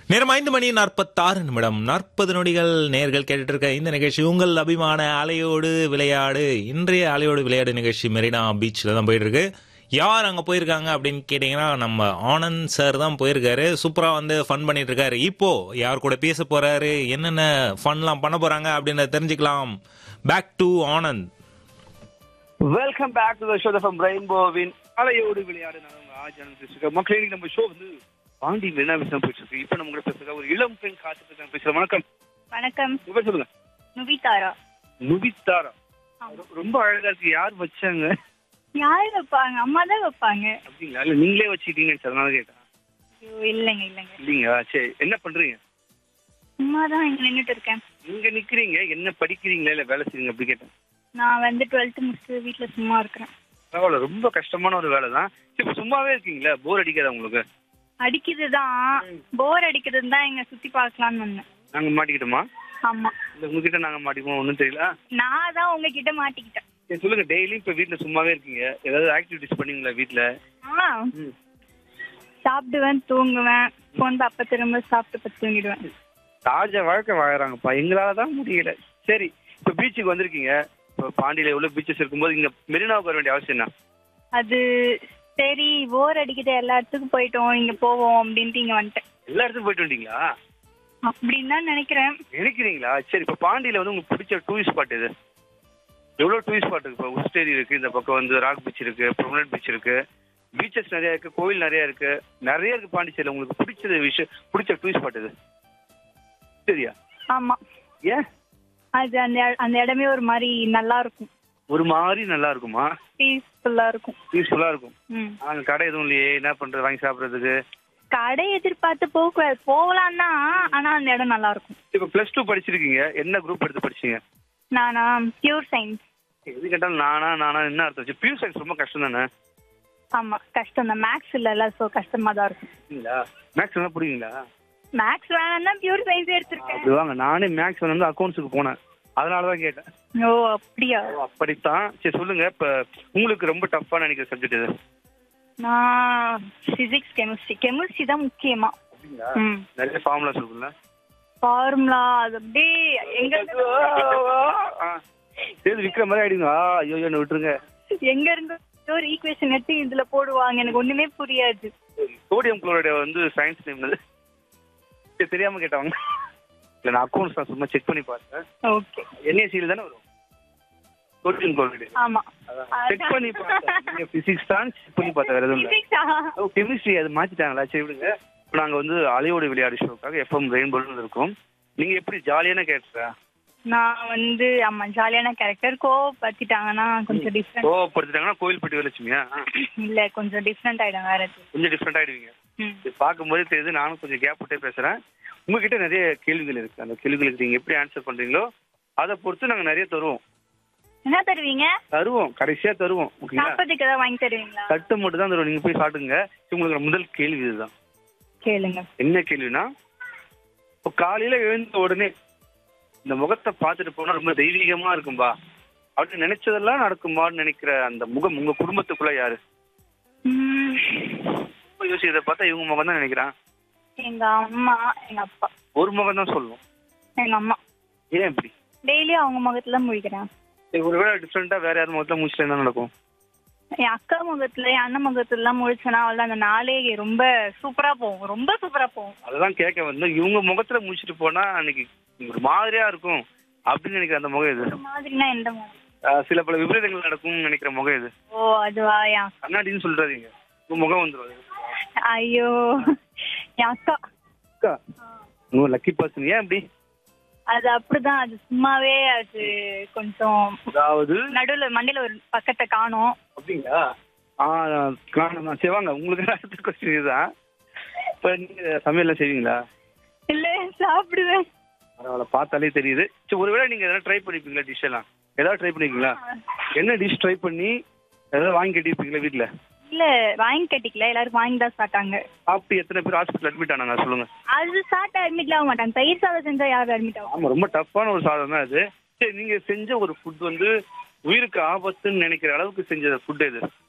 நேரம் ஐந்து மணி நாற்பத்தாறு நிமிடம் நாற்பது நொடிகள் நேர்கள் கேட்டுட்டு இருக்க இந்த நிகழ்ச்சி உங்கள் அபிமான அலையோடு விளையாடு இன்றைய அலையோடு விளையாடு நிகழ்ச்சி மெரினா பீச்சில் தான் போயிட்டு இருக்கு யார் அங்கே போயிருக்காங்க அப்படின்னு கேட்டிங்கன்னா நம்ம ஆனந்த் சார் தான் போயிருக்காரு சூப்பராக வந்து ஃபன் பண்ணிட்டு இருக்காரு இப்போ யார் கூட பேச போறாரு என்னென்ன ஃபன்லாம் பண்ண போறாங்க அப்படின்னு தெரிஞ்சுக்கலாம் back to Anand welcome back to the show from ரெயின்போவின் அலையோடு விளையாடு நான் உங்க ஆஜானந்த் பேசுகிறேன் மக்களே இன்னைக்கு நம்ம ஷோ வந்து பாண்டி மெரினா விஷயம் போயிட்டு இருக்கு இப்போ நம்ம கூட பேசுறதுக்கு ஒரு இளம் பெண் காத்துட்டு இருக்காங்க பேசுறேன் வணக்கம் வணக்கம் உங்க பேர் சொல்லுங்க நுவிதாரா நுபித்தாரா ஆமா. ரொ- ரொம்ப அழகா இருக்கு யார் வச்சாங்க யார் வைப்பாங்க அம்மா தான் வைப்பாங்க அப்படிங்களா இல்ல நீங்களே வச்சுக்கிட்டீங்கன்னு சார் அதனால கேட்டேன் ஐயோ இல்லைங்க இல்லைங்க இல்லைங்களா சரி என்ன பண்றீங்க சும்மா தான் இங்க நின்றுட்டு இருக்கேன் நீங்க நிக்கிறீங்க என்ன படிக்கிறீங்களா இல்ல வேலை செய்றீங்க அப்படி கேட்டேன் நான் வந்து டுவெல்த் முடிச்சு வீட்ல சும்மா இருக்கிறேன் பரவாயில்ல ரொம்ப கஷ்டமான ஒரு வேலை தான் இப்போ சும்மாவே இருக்கீங்களா போர் அடிக்காதா உங்களுக்கு அடிக்குது தான் போர் அடிக்கிறது தான் இங்க சுத்தி பார்க்கலாம்னு வந்தேன் நாங்க மாட்டிக்கிட்டோமா ஆமா இல்ல உங்ககிட்ட நாங்க மாட்டிக்குவோம் ஒன்றும் தெரியல நான் தான் உங்ககிட்ட மாட்டிக்கிட்டேன் சரி சொல்லுங்க டெய்லி இப்ப வீட்ல சும்மாவே இருக்கீங்க ஏதாவது ஆக்டிவிட்டிஸ் பண்ணீங்களா வீட்ல ஆ சாப்பிடுவேன் தூங்குவேன் போன் அப்ப திரும்ப சாப்பிட்டு பத்து தூங்கிடுவேன் ராஜ வாழ்க்கை வாழறாங்கப்பா எங்களால தான் முடியல சரி இப்ப பீச்சுக்கு வந்திருக்கீங்க இப்ப பாண்டியில எவ்வளவு பீச்சஸ் இருக்கும்போது இங்க மெரினாவுக்கு வர வேண்டிய அவசியம் என்ன அது சரி போர் அடிக்குது எல்லா இடத்துக்கும் போயிட்டோம் இங்க போவோம் அப்படின்ட்டு இங்க வந்துட்டேன் எல்லா இடத்துக்கும் போயிட்டு வந்தீங்களா அப்படின்னு தான் நினைக்கிறேன் நினைக்கிறீங்களா சரி இப்ப பாண்டியில வந்து உங்களுக்கு பிடிச்ச டூரிஸ்ட் ஸ்பாட் இது எவ்வளவு டூரிஸ்ட் ஸ்பாட் இருக்கு இப்போ உஸ்டேரி இருக்கு இந்த பக்கம் வந்து ராக் பீச் இருக்கு ப்ரொமனட் பீச் இருக்கு பீச்சஸ் நிறைய இருக்கு கோவில் நிறைய இருக்கு நிறைய இருக்கு பாண்டிச்சேரியில உங்களுக்கு பிடிச்சது விஷயம் பிடிச்ச டூரிஸ்ட் ஸ்பாட் இது சரியா ஆமா ஏன் அது அந்த அந்த இடமே ஒரு மாதிரி நல்லா இருக்கும் ஒரு மாதிரி நல்லா இருக்குமா பீஸ்ஃபுல்லா இருக்கும் பீஸ்ஃபுல்லா இருக்கும் ம். அங்க கடை எதுவும் இல்லையே என்ன பண்றது வாங்கி சாப்பிடுறதுக்கு கடை எதிர்பார்த்து போக போகலாம் தான் ஆனா அந்த இடம் நல்லா இருக்கும் இப்ப பிளஸ் டூ படிச்சிருக்கீங்க என்ன குரூப் எடுத்து படிச்சீங்க நானா பியூர் சயின்ஸ் எது கேட்டாலும் நானா நானா என்ன அர்த்தம் வச்சு பியூர் சயின்ஸ் ரொம்ப கஷ்டம் தானே ஆமா கஷ்டம் தான் மேக்ஸ் இல்லைல்ல ஸோ கஷ்டமா தான் இருக்கும் இல்லைங்களா மேக்ஸ் நல்லா புரியுங்களா மேக்ஸ் வேணாம் தான் பியூர் சயின்ஸ் எடுத்திருக்கேன் அப்படி வாங்க நானே மேக்ஸ் வந்து அக்கௌண்ட்ஸுக்கு போனேன் அதனால தான் கேட்டேன் ஓ அப்படியா ஓ, அப்படித்தான் சரி சொல்லுங்க இப்ப உங்களுக்கு ரொம்ப டஃப்பா நினைக்கிற சப்ஜெக்ட் இது நான் பிசிக்ஸ் கெமிஸ்ட்ரி கெமிஸ்ட்ரி தான் முக்கியமா அப்படிங்களா ம் நிறைய ஃபார்முலா சொல்லுங்களா ஃபார்முலா அது அப்படியே எங்க இருந்து சரி விக்கிற மாதிரி ஆயிடுங்க ஆ ஐயோ என்ன விட்டுருங்க எங்க இருந்து ஒரு ஈக்குவேஷன் எடுத்து இதுல போடுவாங்க எனக்கு ஒண்ணுமே புரியாது சோடியம் குளோரைடு வந்து சயின்ஸ் நேம் சரி தெரியாம கேட்டவங்க இல்ல நான் அக்கௌண்ட்ஸ் தான் சும்மா செக் பண்ணி பார்த்தேன் ஓகே என்ஏசியில் தானே வரும் சோடியம் குளோரைடு ஆமா செக் பண்ணி பார்த்தேன் நீங்க பிசிக்ஸ் தான் செக் பண்ணி பார்த்தேன் வேற எதுவும் இல்லை Physics ஆ? ஓ கெமிஸ்ட்ரி அது மாத்திட்டாங்களா சரி விடுங்க இப்போ நாங்கள் வந்து அலையோடு விளையாடு ஷோக்காக எஃப்எம் ரெயின்போல் இருக்கோம் நீங்கள் எப்படி ஜாலியான கேரக்டரா நான் வந்து ஆமா ஜாலியான கேரக்டர் கோவப்படுத்திட்டாங்கன்னா கொஞ்சம் டிஃப்ரெண்ட் கோவப்படுத்திட்டாங்கன்னா கோயில்பட்டி வரலட்சுமியா ஆ, இல்ல கொஞ்சம் டிஃப்ரெண்ட் ஆயிடும் வேற எதுவும். கொஞ்சம் டிஃப்ரெண்ட் ஆயிடுவீங்க ம். இது பார்க்கும்போதே தெரியுது நானும் கொஞ்சம் கேப் விட்டே பேசுகிறேன் உங்ககிட்ட நிறைய கேள்விகள் இருக்கு அந்த கேள்விகளுக்கு நீங்கள் எப்படி ஆன்சர் பண்ணுறீங்களோ அதை பொறுத்து நாங்கள் நிறைய தருவோம் என்ன தருவீங்க தருவோம் கடைசியாக தருவோம் ஓகேங்களா சாப்பிட்றதுக்கு ஏதாவது வாங்கி தருவீங்களா தட்டு மட்டும் தான் தருவோம் நீங்கள் போய் சாப்பிடுங்க உங்களுக்கு முதல் கேள்வி இதுதான் கேளுங்க என்ன கேள்வினா இப்போ காலையில எழுந்த உடனே இந்த முகத்தை பார்த்துட்டு போனா ரொம்ப தெய்வீகமா இருக்கும்பா அப்படி நினைச்சதெல்லாம் நடக்குமான்னு நினைக்கிற அந்த முகம் உங்க குடும்பத்துக்குள்ள யாரு ம், ரொம்ப யோசி இதை பார்த்தா இவங்க முகம் தான் நினைக்கிறான் எங்க அம்மா எங்க அப்பா ஒரு முகம் தான் சொல்லணும் எங்க அம்மா ஏன் இப்படி டெய்லியும் அவங்க முகத்துல முழிக்கிறேன் சரி, ஒருவேளை டிஃப்ரெண்டா வேற யார் முகத்துல முடிச்சுட்டு என்ன நடக்கும் என் அக்கா முகத்துல என் அண்ணன் முகத்துல எல்லாம் முழிச்சனா அவள் அந்த நாளே ரொம்ப சூப்பரா போகும் ரொம்ப சூப்பரா போகும் அததான் கேட்க வந்து இவங்க முகத்துல முடிச்சுட்டு போனா அன்னைக்கு ஒரு மாதிரியா இருக்கும் அப்படின்னு நினைக்கிற அந்த முகம் இது இந்த மாதிரினா எந்த முகம் ஆஹ் சில பல விபரீதங்கள் நடக்கும்னு நினைக்கிற முகம் இது ஓ அதுவா என் கண்ணாடின்னு சொல்றாதீங்க உங்க முகம் வந்துடும் ஐயோ என் அக்கா அக்கா உங்க லக்கி பர்சன் ஏன் அப்படி அது அப்படிதான் அது சும்மாவே அது கொஞ்சம் அதாவது நடுவுல மண்டையில ஒரு பக்கத்தை காணும் அப்படிங்களா ஆ காணும் தான் சரி வாங்க உங்களுக்கு அடுத்த கொஸ்டின் இதுதான் இப்போ நீங்கள் சமையல்லாம் செய்வீங்களா இல்ல சாப்பிடுவேன் பரவாயில்ல பார்த்தாலே தெரியுது சரி ஒருவேளை நீங்கள் எதாவது ட்ரை பண்ணிருப்பீங்களா டிஷ் எல்லாம் ஏதாவது ட்ரை பண்ணிருக்கீங்களா என்ன டிஷ் ட்ரை பண்ணி ஏதாவது வாங்கி கட்டியிருப்பீங்களா வீட்டில் இல்ல வாங்கி கட்டிக்கல எல்லாரும் வாங்கி தான் சாப்பிட்டாங்க சாப்பிட்டு எத்தனை பேர் ஹாஸ்பிட்டல் அட்மிட் ஆனாங்க சொல்லுங்க அது சாப்பிட்டா அட்மிட் ஆக மாட்டாங்க தயிர் சாதம் செஞ்சா யாரும் அட்மிட் ஆகும் ஆமாம் ரொம்ப டஃப்பான ஒரு சாதம் தான் அது சரி நீங்கள் செஞ்ச ஒரு ஃபுட் வந்து உயிருக்கு ஆபத்துன்னு நினைக்கிற அளவுக்கு செஞ்ச ஃபுட் எது